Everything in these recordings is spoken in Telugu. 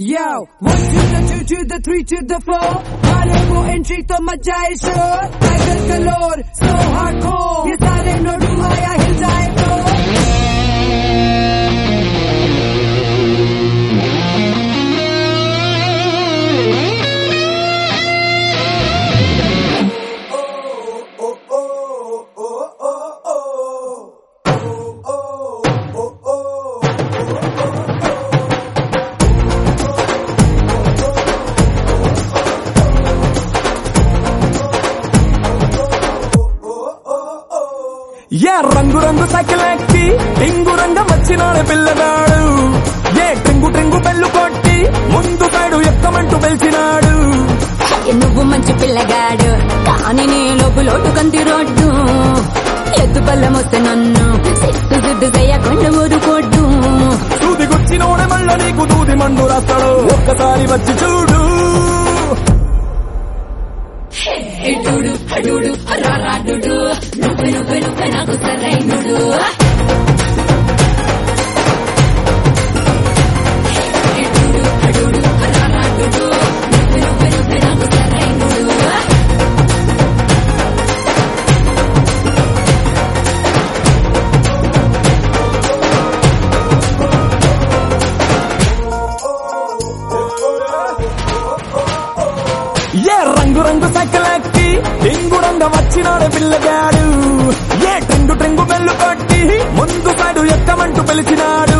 Yo, one to the two to the three to the four. सारे वो एंट्री तो मचाए शोर टाइगर कलोर so hardcore ये सारे नोडू आया हिल जाए तो ఏ రంగు రంగు సైకిల్ ఎక్కి టింగు రంగం వచ్చినాడు పిల్లగాడు ఏ ట్రింగు ట్రింగు బెల్లు కొట్టి ముందు సైడు ఎక్కమంటూ పిలిచినాడు ఏ నువ్వు మంచి పిల్లగాడు కానీ నీ లోపు లోటు కంది రోడ్డు ఎద్దు పళ్ళం వస్తే నన్ను సిట్టు సిట్టు చేయకుండా ఊరుకోడ్డు దూది గుచ్చినోడే మళ్ళా నీకు దూది మండు రాస్తాడు ఒక్కసారి వచ్చి చూడు ఇటుడు అడుడు రారాడు నువ్వు నువ్వు నువ్వు నాకు సరైనడు ఇటుడు అడుడు రారాడు నువ్వు నువ్వు నువ్వు నాకు సరైనడు ఏ రంగు రంగు సైకిల్ ఎక్కి టింగు రంగం వచ్చినాడు పిల్లగాడు ఏ ట్రింగు ట్రింగు బెల్లు కొట్టి ముందు సైడు ఎక్కమంటూ పిలిచినాడు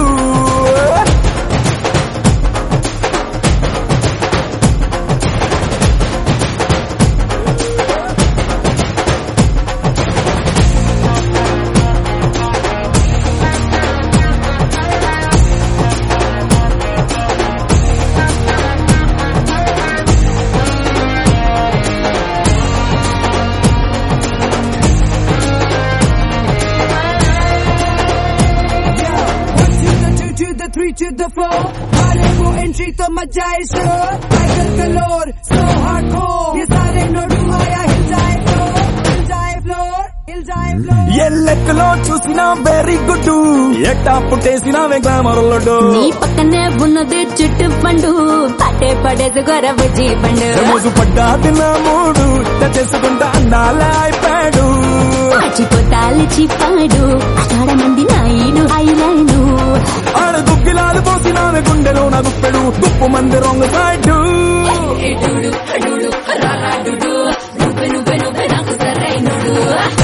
One to the two to the three to the four. सारे वो एंट्री तो मचाए शोर टाइगर कलोर so hardcore ये सारे नोडू आया हिल जाए फ्लोर हिल जाए फ्लोर हिल जाए फ्लोर ఏ లెక్కలో చూసినా వెరీ గుడ్ ఏ టాప్ టేసినా గ్లామర్లోడు నీ పక్కనే ఉన్నది చుట్టు పండు పట్టే పడేది గొరవ జీపండు రోజు పడ్డాది నా మూడు చేసుకుంటా అందాల అయిపోయాడు మర్చిపోతాలు చిప్పాడు అక్కడ మంది నాయుడు ఐలైను ఆడ దుగ్గిలాలు పోసినామె గుండెలో నా గుప్పెడు దుప్పు మంది రొంగ సైడు ఇటుడు అడుడు రారాడు నువ్వు నువ్వు నువ్వు నాకు సరైనడు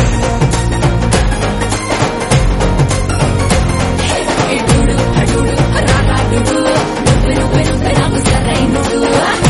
ఇటుడు అడుడు రారాడు నువ్వు నువ్వు నువ్వు నాకు సరైనడు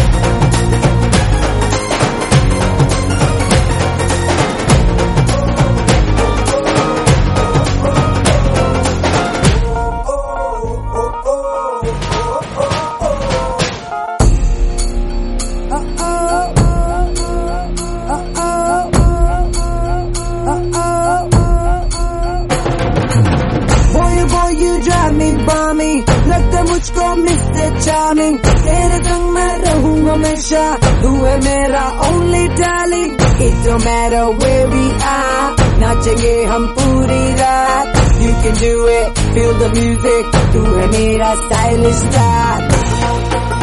Boy boy you drive me balmy लगता मुझको मिस्टर चार्मिंग तेरे संग मैं रहूं हमेशा तू है मेरा only darling it don't matter where we are नाचेंगे हम पूरी रात you can do it feel the music तू है मेरा stylish star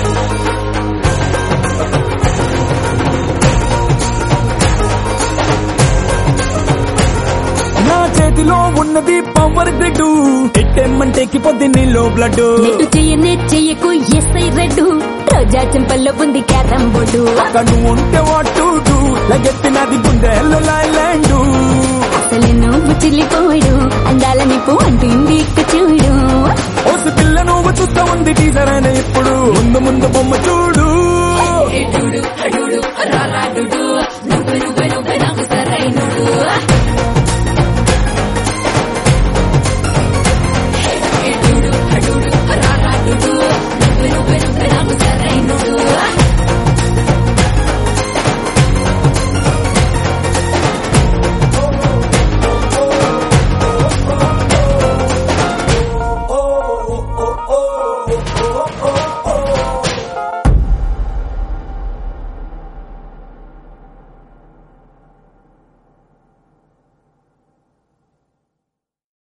నా చేతిలో ఉన్నది పవర్ గ్రిడ్ ఎట్టెమ్మంటేకి పొద్దు నీలో బ్లడ్ నెట్టు చెయ్యనే చెయ్యకు ఎస్ఐ రెడ్డు రోజా చెంపల్లో ఉంది క్యారం బోర్డు కను ఉంటే వాటు లగెత్తినది గుండెల్లో లైలాండు అసలు నువ్వు చిల్లిపోడు అందాల నిప్పు అంటుంది ఇక్క చూడు